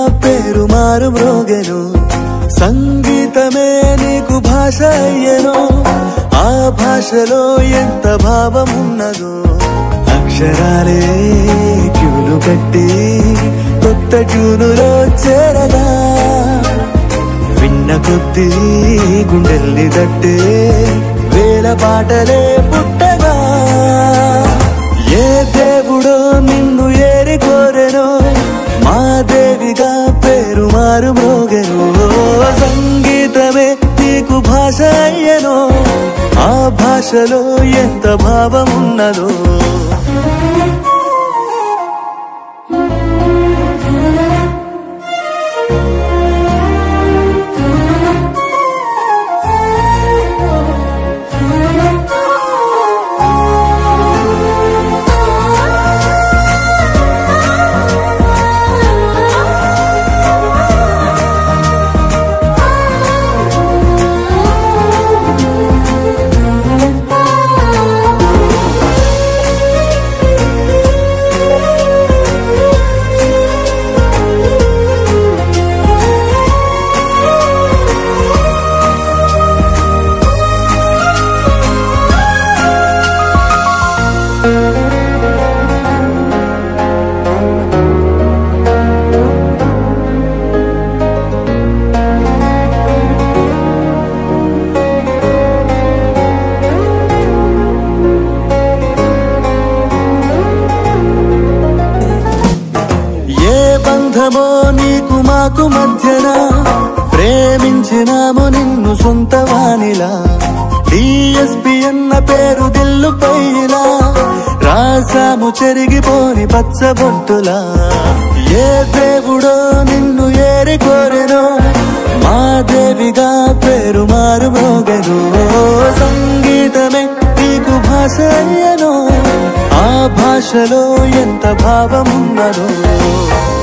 పేరు మారు మ్రోగెను సంగీతమే నీకు భాష అయ్యెను ఆ భాషలో ఎంత భావం ఉన్నదో అక్షరాలే క్యూలు కట్టి కొత్త ట్యూనులో చేరగా విన్న కొద్దీ గుండెల్ని తట్టే వేల పాటలే పుట్టగా ఏ దేవుడో నిన్ను ఏరి కోరెనో మా దేవిగా పేరు మారు మ్రోగెను సంగీతమే నీకు భాష అయ్యెనో ఆ భాషలో ఎంత భావం ఉన్నదో ఏ బంధమో నీకు మాకు మధ్యన ప్రేమించినాము నిన్ను సొంత వానిలా డిఎస్పి అన్న పేరు దిల్లు పైలా రాసాము చెరిగిపోని పచ్చబొట్టులా ఏ దేవుడో నిన్ను ఏరి కోరెనో మా దేవిగా పేరు మారు మోగెను సంగీతమే నీకు భాష అయ్యనో ఆ భాషలో ఎంత భావమున్నదో